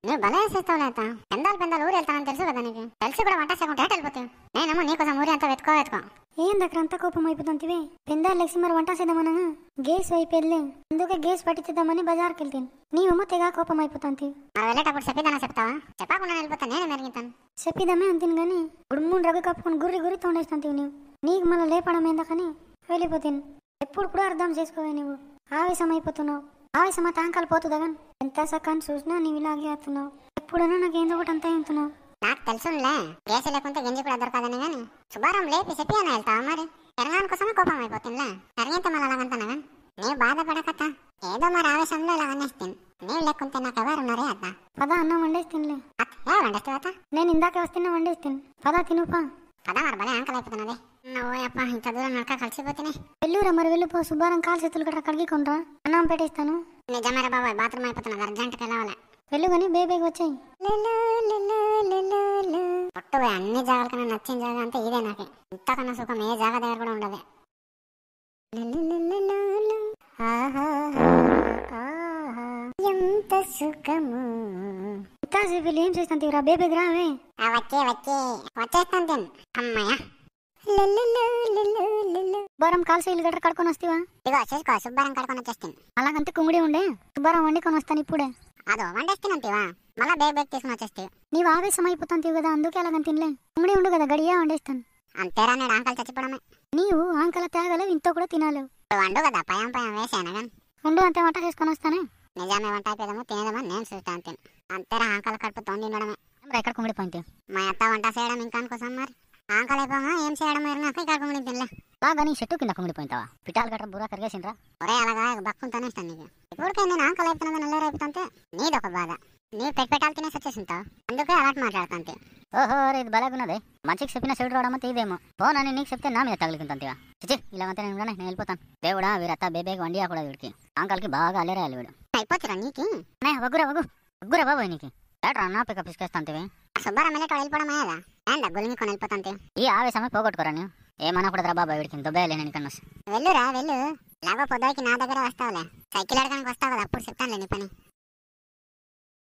నువ్వు భలే చేస్తావు లేత పెందాలు పెందాలు ఊరు వెళ్తానని తెలుసు కదా నీకు తెలిసి కూడా వంట చేయకుండా ఎటు వెళ్ళిపోతావు నేనేమో నీకోసం ఊరి అంతా వెతుకో వెతుకో ఏం దగ్గర అంత కోపం అయిపోతుంటివి పెందా లెక్సి మరి వంట చేద్దామనగా గేస్ అయిపోయింది అందుకే గేస్ పట్టించేద్దామని బజార్కి వెళ్తాను నీవేమో తెగ కోపం అయిపోతుంది మరి వెళ్ళేటప్పుడు చెప్పిదానా చెప్తావా చెప్పకుండా వెళ్ళిపోతా నేనే మెరుగుతాను చెప్పిదామే అంతిని కానీ గుడుముండు రవి కప్పుకొని గుర్రి గుర్రి తోడేస్తాంటివి నీవు నీకు మళ్ళీ లేపడం ఏందకని వెళ్ళిపోతాను ఎప్పుడు కూడా అర్థం చేసుకోవే నువ్వు ఆవేశం అయిపోతున్నావు ఆవేశం ఆ తాంకాలు పోతుందా కానీ ఎంత సకాన్ని చూసినా నీవు ఇలాగే అవుతున్నావు ఎప్పుడైనా నాకు ఏందో ఒకటి అంతా అవుతున్నావు నాకు తెలుసులే గ్యాస్ లేకుంటే గంజి కూడా దొరకదని కానీ శుభారం లేపి చెప్పి అని వెళ్తావా మరి తెలంగాణ కోసమే కోపం అయిపోతుందిలే సరిగంత మళ్ళీ అలాగంటున్నావా నేను బాధపడకత ఏదో మరి ఆవేశంలో ఇలా అనేస్తాను నేను లేకుంటే నాకు ఎవరు ఉన్నారే అత్త పద అన్నం వండేస్తానులే అత్త ఏ వండేస్తావు అత్త నేను ఇందాక వస్తున్నా వండేస్తాను పద తినుపా పద మరి భలే ఆంకలు అయిపోతున్నది ఓ అప్ప ఇంత దూరం నడక కలిసిపోతేనే వెళ్ళురా మరి వెళ్ళిపో శుభారం కాలు చేతులు గట్రా కడిగి కొనరా అన్నం పెట్టేస్తాను నిజమేరా బాబాయ్ బాత్రూమ్ అయిపోతున్నది అర్జెంట్కి వెళ్ళాలి వెళ్ళు కానీ బేబేకి వచ్చాయి ఒట్టు పోయి అన్ని జాగాల కన్నా నచ్చిన జాగా అంటే ఇదే నాకు ఇంతకన్నా సుఖం ఏ జాగా దగ్గర కూడా ఉండదు ఎంత సుఖము ఇంతసేపు వెళ్ళి ఏం చేస్తాను రా బేబేకి రావే ఆ వచ్చే వచ్చే వచ్చేస్తాను తిన్ అమ్మయ్య శుభారం కాలు చేతులు గట్రా కడుకొని వస్తావా ఇదిగో చేసుకో శుభ్రం కడుకొని వచ్చేస్తాను అలాగంతే కుంగుడి ఉండే శుభారం వండుకొని వస్తాను ఇప్పుడే అదో వండేస్తానంటివా మళ్ళా బేగ్ బేగ్ తీసుకుని వచ్చేస్తే నీవు ఆవేశం అయిపోతాంతివి కదా అందుకే అలాగని తినలే కుంగుడి ఉండు కదా గడియా వండేస్తాను అంతేరా నేను ఆంకలు చచ్చిపోవడమే నీవు ఆంకల తేగలేవు ఇంత కూడా తినాలేవు ఇప్పుడు వండు కదా పయం పయం వేసాను కానీ ఉండు అంతే వంట చేసుకొని వస్తానే నిజామే వంట అయిపోదాము తినేదామని నేను చూస్తాను తిను అంతేరా ఆంకల కడుపు తోండి ఉండడమే మరి ఎక్కడ కుంగుడి పాయింట్ మా అత్త వంట చేయడం ఇంకా అనుకోసం మరి ఆంకలు అయిపోగా ఏం చేయడం మరి నాకు ఇక్కడ కొంగుడి తినలే బాగా నీ చెట్టు కింద కుంగుడి పోయింటావా పిటాలు గట్రా బుర్రా కరిగేసిండ్రా ఒరే అలాగా బక్కుంటానే ఇస్తాను నీకు ఇప్పటికే నేను ఆంకలు అయిపోతున్నా నల్లరు అయిపోతుంటే నీదొక బాధ నీ పెట్ పెట్టాలు తినేసి వచ్చేసింటావు అందుకే అలాంటి మాట్లాడుతుంటే ఓహో రే ఇది బలాగున్నదే మంచికి చెప్పిన చెడు రావడం అంతా ఇదేమో పోనని నీకు చెప్తే నా మీద తగులుకుంటాంతివా చిచి ఇలాగంతా నేను ఉండనే, నేను వెళ్ళిపోతాను దేవుడా వీరత్త బేబేకి వండియా కూడా వీడికి అంకల్కి బాగా అల్లరేయాలి వీడు అయిపోతురా నీకు నే వగ్గురా వగ్గు వగ్గురా బాబోయ్ నీకు ఏట్రా నా పిక పిసికేస్తాంతివి సుబ్బారం వెళ్ళేటో వెళ్ళిపోవడం అయ్యేదా ఏం డబ్బులు మీకు వెళ్ళిపోతుంటే ఈ ఆవేశమే పోగొట్టుకోరా నువ్వు ఏమనకూడదురా బాబాయ్ వీడికి దుబ్బేయాలి నేను కన్నా వెళ్ళురా వెళ్ళు లాగో పొద్దుకి నా దగ్గర వస్తావులే సైకిల్ ఆడడానికి వస్తావు కదా అప్పుడు చెప్తానులే నీ పని